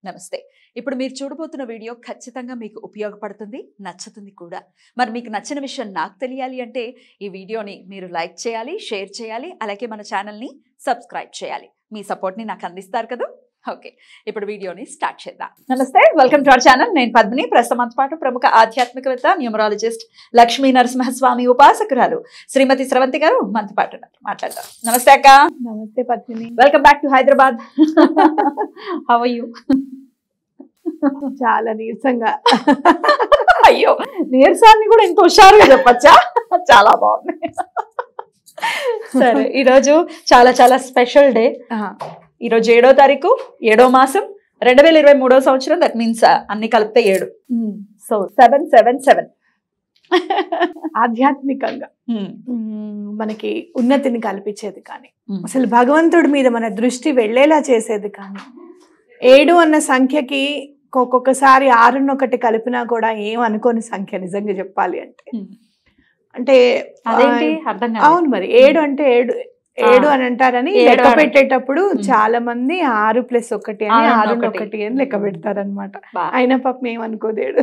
నమస్తే ఇప్పుడు మీరు చూడబోతున్న వీడియో ఖచ్చితంగా మీకు ఉపయోగపడుతుంది నచ్చుతుంది కూడా మరి మీకు నచ్చిన విషయం నాకు తెలియాలి అంటే ఈ వీడియోని మీరు లైక్ చేయాలి షేర్ చేయాలి అలాగే మన ఛానల్ని సబ్స్క్రైబ్ చేయాలి మీ సపోర్ట్ని నాకు అందిస్తారు కదా ఓకే ఇప్పుడు వీడియోని స్టార్ట్ చేద్దాం నమస్తే వెల్కమ్ టు అవర్ ఛానల్ నేను పద్మిని ప్రస్తుతం పాటు ప్రముఖ ఆధ్యాత్మికవేత్త న్యూమరాలజిస్ట్ లక్ష్మీ నరసింహస్వామి ఉపాసకురాలు శ్రీమతి స్రవంతి గారు మనతో పాటు ఉన్నారు. మాట్లాడదాం నమస్తే అక్క నమస్తే Padmini welcome back to Hyderabad how you చాలా నీరసంగా అయ్యో నీరసాన్ని కూడా ఇంత హుషారుగా చెప్పచ్చా చాలా బాగుంది సరే ఈరోజు చాలా చాలా స్పెషల్ డే ఈరోజు ఏడో తారీఖు ఏడో మాసం రెండు వేల ఇరవై మూడో సంవత్సరం దట్ మీన్స్ అన్ని కలిపితే ఏడు సో సెవెన్ సెవెన్ సెవెన్ ఆధ్యాత్మికంగా మ్మ్, మనకి ఉన్నతిని కల్పించేది కానీ అసలు భగవంతుడి మీద మన దృష్టి వెళ్ళేలా చేసేది కానీ ఏడు అన్న సంఖ్యకి ఒక్కొక్కసారి ఆరున్న ఒకటి కలిపినా కూడా ఏం అనుకోని సంఖ్య నిజంగా చెప్పాలి అంటే అంటే అదేంటి ఆ, అర్థం అవును మరి ఏడు అంటే ఏడు ఏడు అని అంటారని ఏడు లెక్క అని. పెట్టేటప్పుడు మ్మ్. చాలా మంది ఆరు ప్లస్ ఒకటి అని ఆరున్న ఆరు ఒకటి. ఒకటి అని లెక్క పెడతారనమాట కాదు అయినా పాపం ఏమనుకోదు ఏడు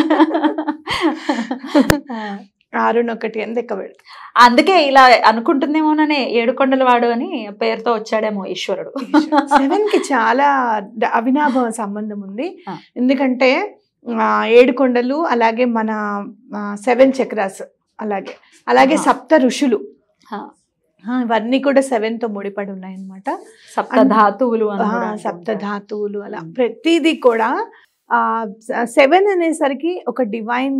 ఆరున్న ఒకటి అని లెక్క పెడతారు అందుకే ఇలా అనుకుంటుందేమోననే ఏడుకొండల వాడు అని పేరుతో వచ్చాడేమో ఈశ్వరుడు సెవెన్ కి చాలా ద- అవినాభావ సంబంధం ఉంది ఆ. ఎందుకంటే ఎందుకంటే ఆ, ఏడు కొండలు అలాగే మన సెవెన్ చక్రాస్ అలాగే అలాగే ఆహా. సప్త ఋషులు ఆ. ఆ, ఇవన్నీ కూడా సెవెన్ తో ముడిపడి ఉన్నాయి అనమాట సప్త ధాతువులు అని కూడా అంటూ సప్త ఉంటారు. ధాతువులు అలా మ్మ్. ప్రతిదీ కూడా ఆ సెవెన్ అనేసరికి ఒక డివైన్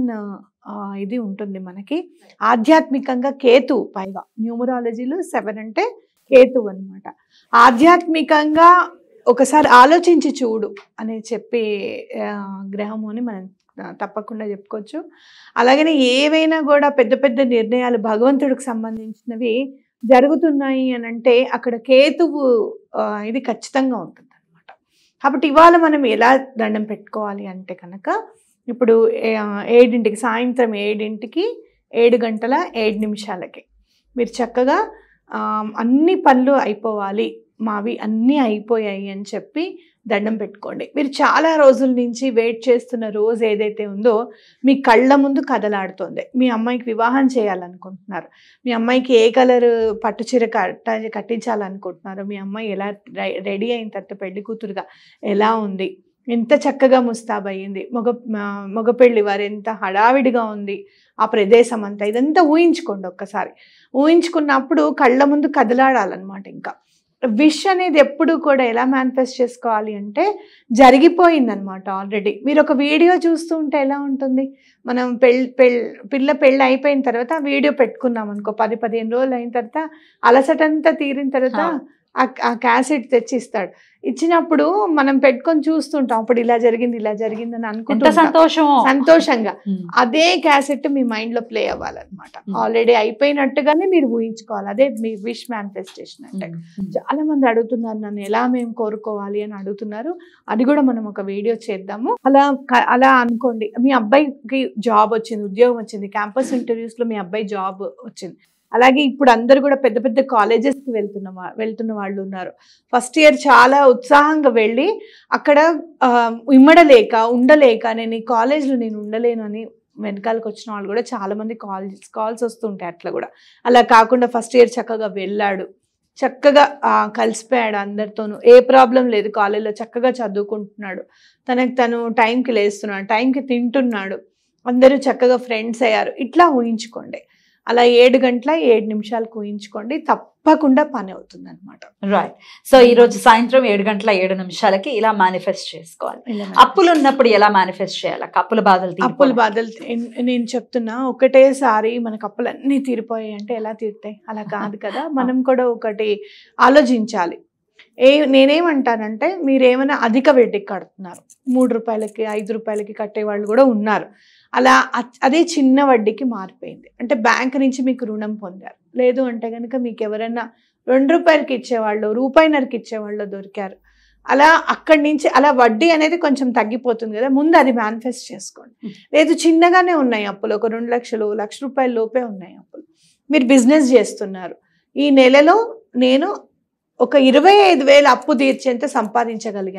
ఇది ఉంటుంది మనకి ఆధ్యాత్మికంగా కేతు పైగా న్యూమరాలజీలో సెవెన్ అంటే కేతు అన్నమాట ఆధ్యాత్మికంగా ఒకసారి ఆలోచించి చూడు అని చెప్పే ఆ, గ్రహము అని మనం ఆ, తప్పకుండా చెప్పుకోవచ్చు అలాగనే ఏవైనా కూడా పెద్ద పెద్ద నిర్ణయాలు భగవంతుడికి సంబంధించినవి జరుగుతున్నాయి అని అంటే అక్కడ కేతువు ఆ, ఇది ఖచ్చితంగా ఉంటుంది అనమాట కాబట్టి ఇవాళ మనం ఎలా దండం పెట్టుకోవాలి అంటే కనుక ఇప్పుడు ఏ- ఏడింటికి సాయంత్రం ఏడింటికి ఏడు గంటల ఏడు నిమిషాలకి మీరు చక్కగా ఆ, అన్ని పనులు అయిపోవాలి మావి అన్నీ అయిపోయాయి అని చెప్పి దండం పెట్టుకోండి మీరు చాలా రోజుల నుంచి వెయిట్ చేస్తున్న రోజు ఏదైతే ఉందో మీ కళ్ళ ముందు కదలాడుతోంది మీ అమ్మాయికి వివాహం చేయాలనుకుంటున్నారు మీ అమ్మాయికి ఏ కలర్ పట్టుచీర కట్ట కట్టించాలనుకుంటున్నారు మీ అమ్మాయి ఎలా రె- రెడీ అయిన తర్వాత పెళ్లి కూతురుగా ఎలా ఉంది ఎంత చక్కగా ముస్తాబయ్యింది మగ మ- మగ పెళ్లి వారు ఎంత హడావిడిగా ఉంది ఆ ప్రదేశం అంతా ఇదంతా ఊహించుకోండి ఒక్కసారి ఊహించుకున్నప్పుడు కళ్ళ ముందు కదలాడాలన్నమాట ఇంకా విష్ అనేది ఎప్పుడు కూడా ఎలా మేనిఫెస్ట్ చేసుకోవాలి అంటే జరిగిపోయిందనమాట ఆల్రెడీ మీరు ఒక వీడియో చూస్తూ ఉంటే ఎలా ఉంటుంది మనం పెళ్ళి పెళ్ళి పిల్ల పెళ్ళి అయిపోయిన తర్వాత ఆ వీడియో పెట్టుకున్నాం అనుకో పది పదిహేను రోజులు అయిన తర్వాత అలసటంతా తీరిన తర్వాత ఆ. ఆ- ఆ క్యాసెట్ తెచ్చి ఇస్తాడు ఇచ్చినప్పుడు మనం పెట్టుకొని చూస్తుంటాం అప్పుడు ఇలా జరిగింది ఇలా జరిగింది అని ఎంత అనుకుంటాం సంతోషం సంతోషంగా ఉమ్. అదే క్యాసెట్ మీ మైండ్ లో ప్లే అవ్వాలన్నమాట Hmm. ఆల్రెడీ అయిపోయినట్టుగానే మీరు ఊహించుకోవాలి అదే మీ విష్ మేనిఫెస్టేషన్ అంటే ఉమ్. చాలా మంది అడుగుతున్నారు నన్ను ఎలా మేము కోరుకోవాలి అని అడుగుతున్నారు అది కూడా మనం ఒక వీడియో చేద్దాము అలా క- అలా అనుకోండి మీ అబ్బాయికి జాబ్ వచ్చింది ఉద్యోగం వచ్చింది క్యాంపస్ ఇంటర్వ్యూస్ లో మీ అబ్బాయి జాబ్ వచ్చింది అలాగే ఇప్పుడు అందరు కూడా పెద్ద పెద్ద colleges కి వెళ్తున్న వా- వెళ్తున్న వాళ్ళు ఉన్నారు ఫస్ట్ ఇయర్ చాలా ఉత్సాహంగా వెళ్ళి అక్కడ ఆ, ఇమ్మడలేక ఉండలేక నేను ఈ కాలేజ్లో నేను ఉండలేను అని వెనకాలకు వచ్చిన వాళ్ళు కూడా చాలా మంది కాల్ కాల్స్ వస్తుంటాయి అట్లా కూడా అలా కాకుండా ఫస్ట్ ఇయర్ చక్కగా వెళ్ళాడు చక్కగా ఆ, కలిసిపోయాడు అందరితోనూ ఏ ప్రాబ్లం లేదు కాలేజీలో చక్కగా చదువుకుంటున్నాడు తనకు తను టైంకి లేస్తున్నాడు టైంకి తింటున్నాడు అందరూ చక్కగా ఫ్రెండ్స్ అయ్యారు ఇట్లా ఊహించుకోండి అలా ఏడు గంటల ఏడు నిమిషాలకు ఊహించుకోండి తప్పకుండా పని అవుతుంది అనమాట రైట్ సో ఈ రోజు సాయంత్రం ఏడు గంటల ఏడు నిమిషాలకి ఇలా మేనిఫెస్ట్ చేసుకోవాలి అప్పులు ఉన్నప్పుడు ఎలా మేనిఫెస్ట్ చేయాలి అప్పుల బాధలు అప్పుల తీరిపోవాలి. బాధలు ఎన్- నేను చెప్తున్నా ఒకటేసారి మనకు అప్పులు అన్నీ తీరిపోయాయి అంటే ఎలా తీరుతాయి అలా కాదు కదా మనం కూడా ఒకటి ఆలోచించాలి ఏ నేనేమంటానంటే మీరు ఏమైనా అధిక వడ్డీకి కడుతున్నారు మూడు రూపాయలకి ఐదు రూపాయలకి కట్టే వాళ్ళు కూడా ఉన్నారు అలా అ- అదే చిన్న వడ్డీకి మారిపోయింది అంటే బ్యాంక్ నుంచి మీకు రుణం పొందారు లేదు అంటే కనుక మీకు ఎవరైనా రెండు రూపాయలకి ఇచ్చేవాళ్ళు రూపాయిన్నరకి ఇచ్చేవాళ్ళు దొరికారు అలా అక్కడి నుంచి అలా వడ్డీ అనేది కొంచెం తగ్గిపోతుంది కదా ముందు అది మేనిఫెస్ట్ చేసుకోండి Hmm. లేదు చిన్నగానే ఉన్నాయి అప్పులు ఒక రెండు లక్షలు లక్ష రూపాయల లోపే ఉన్నాయి అప్పులు మీరు బిజినెస్ చేస్తున్నారు ఈ నెలలో నేను ఒక ఇరవై ఐదు వేలు అప్పు తీర్చేంత సంపాదించగలిగాను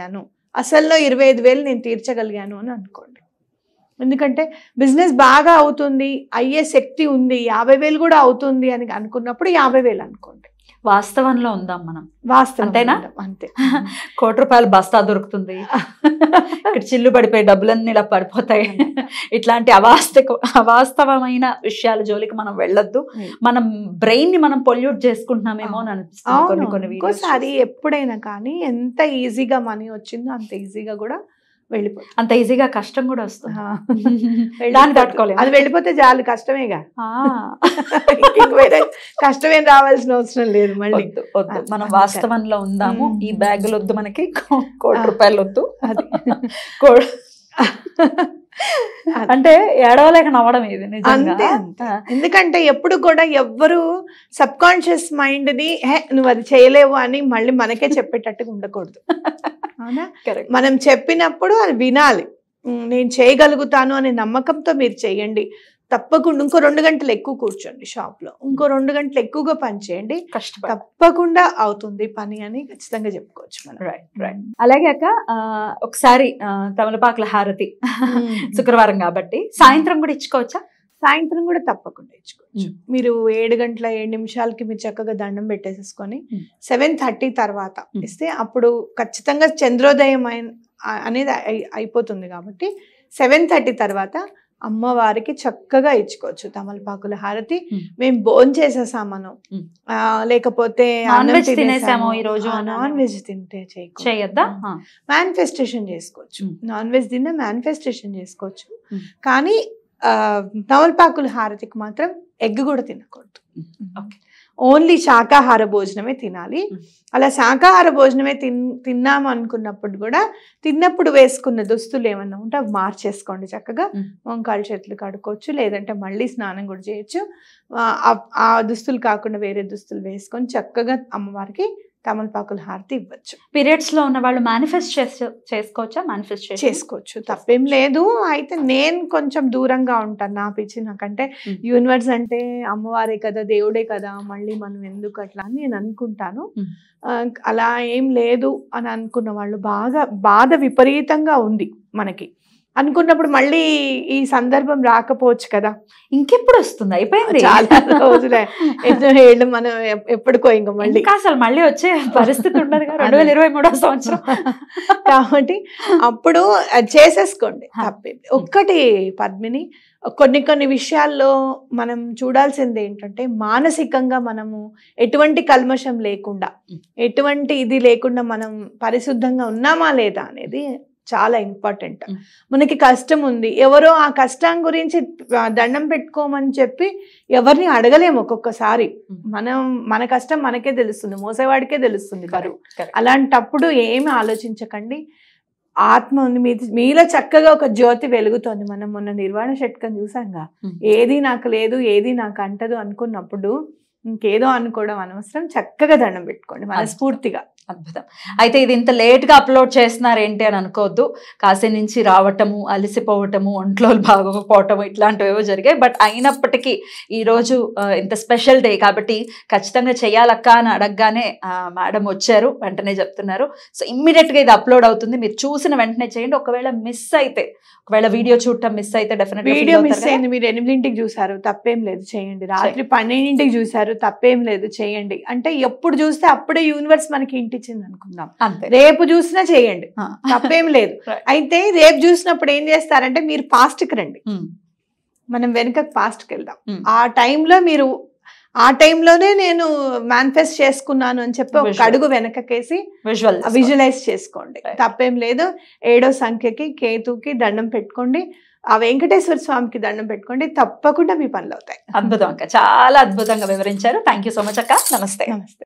అసల్లో ఇరవై ఐదు వేలు నేను తీర్చగలిగాను అని అనుకోండి ఎందుకంటే బిజినెస్ బాగా అవుతుంది అయ్యే శక్తి ఉంది యాభై వేలు కూడా అవుతుంది అని అనుకున్నప్పుడు యాభై వేలు అనుకోండి వాస్తవంలో ఉందాం మనం వాస్తవం అంతేనా? అంతే కోటి రూపాయలు బస్తా దొరుకుతుంది ఇక్కడ చిల్లు పడిపోయి డబ్బులన్నీ ఇలా పడిపోతాయి ఇట్లాంటి అవాస్తవ అవాస్తవమైన విషయాల జోలికి మనం వెళ్ళొద్దు Hmm. మనం బ్రెయిన్ ని మనం పొల్యూట్ చేసుకుంటున్నామేమో అని అనిపిస్తుంది కొన్ని అవును కొన్ని videos ఇంకోసారి చూసి. ఎప్పుడైనా కానీ ఎంత ఈజీగా మనీ వచ్చిందో అంత ఈజీగా కూడా వెళ్ళిపోతుంది అంత ఈజీగా కష్టం కూడా వస్తుంది ఆ. దాన్ని వెళ్ళిపోతుంది. తట్టుకోలేము అది వెళ్ళిపోతే చాలు కష్టమేగా ఆ, ఇంక వేరే కష్టమేం రావాల్సిన అవసరం లేదు మళ్ళీ వద్దు వద్దు ఆ, మనం అందుకని. వాస్తవంలో ఉందాము Hmm. ఈ బ్యాగులు వద్దు మనకి కో- కోటి ఆ. రూపాయలు వద్దు అది కో- అది. అంటే ఏడవలేక నవ్వడం ఇది నిజంగా అంతే, అంతే. ఎందుకంటే ఎప్పుడు కూడా ఎవ్వరు సబ్ కాన్షియస్ మైండ్ ని హే నువ్వు అది చేయలేవు అని మళ్ళీ మనకే చెప్పేటట్టుగా ఉండకూడదు అవునా కరెక్ట్ మనం చెప్పినప్పుడు అది వినాలి ఉమ్, నేను చేయగలుగుతాను అనే నమ్మకంతో మీరు చేయండి తప్పకుండా ఇంకో రెండు గంటలు ఎక్కువ కూర్చోండి షాప్ లో ఇంకో రెండు గంటలు ఎక్కువగా పని చేయండి కష్టపడ తప్పకుండా అవుతుంది పని అని ఖచ్చితంగా చెప్పుకోవచ్చు మనం రైట్ రైట్ అలాగే అక్క ఆ, ఒకసారి ఆ, తమలపాకుల హారతి శుక్రవారం కాబట్టి సాయంత్రం కూడా ఇచ్చుకోవచ్చా సాయంత్రం కూడా తప్పకుండా ఇచ్చుకోవచ్చు మ్మ్. మీరు ఏడు గంటల ఏడు నిమిషాలకి మీరు చక్కగా దండం పెట్టేసేసుకొని మ్మ్. సెవెన్ థర్టీ తర్వాత మ్మ్. ఇస్తే అప్పుడు ఖచ్చితంగా చంద్రోదయం అయిన- ఆ- అనేది అయి- అయిపోతుంది కాబట్టి సెవెన్ థర్టీ తర్వాత అమ్మవారికి చక్కగా ఇచ్చుకోవచ్చు తమలపాకుల హారతి మ్మ్. మేము భోజనం చేసేసాం మనం మ్మ్. ఆ, లేకపోతే నాన్ వెజ్ తినేసాము ఈ రోజు అని నాన్ వెజ్ తింటే చేయకూడదు చేయొద్దా ఆ, మేనిఫెస్టేషన్ చేసుకోవచ్చు మ్మ్. నాన్ వెజ్ తిన్నా మేనిఫెస్టేషన్ చేసుకోవచ్చు మ్మ్. కానీ ఆ, తమలపాకుల హారతికి మాత్రం ఎగ్ కూడా తినకూడదు ఓకే. ఓన్లీ శాకాహార భోజనమే తినాలి మ్మ్. అలా శాకాహార భోజనమే తిన్ తిన్నాము అనుకున్నప్పుడు కూడా తిన్నప్పుడు వేసుకున్న దుస్తులు ఏమన్నా ఉంటే అవి మార్చేసుకోండి చక్కగా మ్మ్. వంకాయల చేతులు కడుక్కోవచ్చు లేదంటే మళ్ళీ స్నానం కూడా చేయొచ్చు ఆ, ఆ- ఆ దుస్తులు కాకుండా వేరే దుస్తులు వేసుకొని చక్కగా అమ్మవారికి తమలపాకుల హారతి ఇవ్వచ్చు పీరియడ్స్ లో ఉన్న వాళ్ళు మేనిఫెస్ట్ చేసుకోవచ్చా మేనిఫెస్ట్ చేసుకోవచ్చు తప్పేం లేదు అయితే నేను కొంచెం దూరంగా ఉంటాను నా పిచ్చి నాకంటే మ్మ్. యూనివర్స్ అంటే అమ్మవారే కదా దేవుడే కదా మళ్ళీ మనం ఎందుకు అట్లా అని నేను అనుకుంటాను మ్మ్. ఆ, అలా ఏం లేదు అని అనుకున్న వాళ్ళు బాగా బాధ విపరీతంగా ఉంది మనకి అనుకున్నప్పుడు మళ్ళీ ఈ సందర్భం రాకపోవచ్చు కదా ఇంకెప్పుడు వస్తుంది అయిపోయింది చాలా రోజులే ఎన్నో ఏళ్ళు మనం ఎప్- ఎప్పటికో ఇంకా మళ్ళీ ఇంకా అసలు మళ్ళీ వచ్చే పరిస్థితి ఉండదు రెండు వేల ఇరవై మూడో సంవత్సరం కాబట్టి అప్పుడు అది చేసేసుకోండి హా. తప్పేది ఒక్కటి పద్మిని కొన్ని కొన్ని విషయాల్లో మనం చూడాల్సింది ఏంటంటే మానసికంగా మనము ఎటువంటి కల్మషం లేకుండా మ్. ఎటువంటి ఇది లేకుండా మనం పరిశుద్ధంగా ఉన్నామా లేదా అనేది చాలా ఇంపార్టెంట్ మ్. మనకి కష్టం ఉంది ఎవరో ఆ కష్టం గురించి ఆ, దండం పెట్టుకోమని చెప్పి ఎవరిని అడగలేము ఒక్కొక్కసారి మ్. మనం మన కష్టం మనకే తెలుస్తుంది మోసేవాడికే తెలుస్తుంది బరువు Correct, correct. అలాంటప్పుడు ఏమి ఆలోచించకండి ఆత్మ ఉంది మీ మీలో చక్కగా ఒక జ్యోతి వెలుగుతోంది మనం మొన్న నిర్వాణ షట్కం చూసాంగా Hmm. ఏది నాకు లేదు ఏది నాకు అంటదు అనుకున్నప్పుడు ఇంకేదో అనుకోవడం అనవసరం చక్కగా దండం పెట్టుకోండి మనస్ఫూర్తిగా అద్భుతం అయితే ఇది ఇంత లేట్ గా అప్లోడ్ చేస్తున్నారు ఏంటి అని అనుకోవద్దు కాశీ నుంచి రావటము అలసిపోవటము ఒంట్లో బాగోకపోవటము ఇట్లాంటివి జరిగాయి బట్ అయినప్పటికీ ఈ రోజు ఆ, ఇంత స్పెషల్ డే కాబట్టి ఖచ్చితంగా చేయాలక్క అని అడగగానే మేడం వచ్చారు వెంటనే చెప్తున్నారు సో ఇమ్మీడియట్ గా ఇది అప్లోడ్ అవుతుంది మీరు చూసిన వెంటనే చేయండి ఒకవేళ మిస్ అయితే ఒకవేళ వీడియో చూడటం మిస్ అయితే డెఫినెట్ వీడియో మిస్ అయింది మీరు ఎనిమిదింటికి చూసారు తప్పేం లేదు చేయండి రాత్రి పన్నెండింటికి చూసారు తప్పేం లేదు చేయండి అంటే ఎప్పుడు చూస్తే అప్పుడే యూనివర్స్ మనకి ఇంటిచ్చింది అనుకుందాం అంతే రేపు చూసినా చేయండి ఆ. తప్పేం లేదు Right. అయితే రేపు చూసినప్పుడు ఏం చేస్తారంటే మీరు పాస్ట్కి రండి ఉమ్, మనం వెనుకకు పాస్ట్కి వెళ్దాం ఉమ్. ఆ టైంలో మీరు ఆ టైంలోనే నేను మేనిఫెస్ట్ చేసుకున్నాను అని చెప్పి ఒక Visual. అడుగు వెనకకేసి విజువల్ విజువలైజ్ చేసుకోండి Right. తప్పేం లేదు ఏడో సంఖ్యకి కేతుకి దండం పెట్టుకోండి ఆ వెంకటేశ్వర స్వామికి దండం పెట్టుకోండి తప్పకుండా మీ పనులు అవుతాయి అద్భుతం అక్క చాలా అద్భుతంగా వివరించారు థ్యాంక్ యూ సో మచ్ అక్క నమస్తే నమస్తే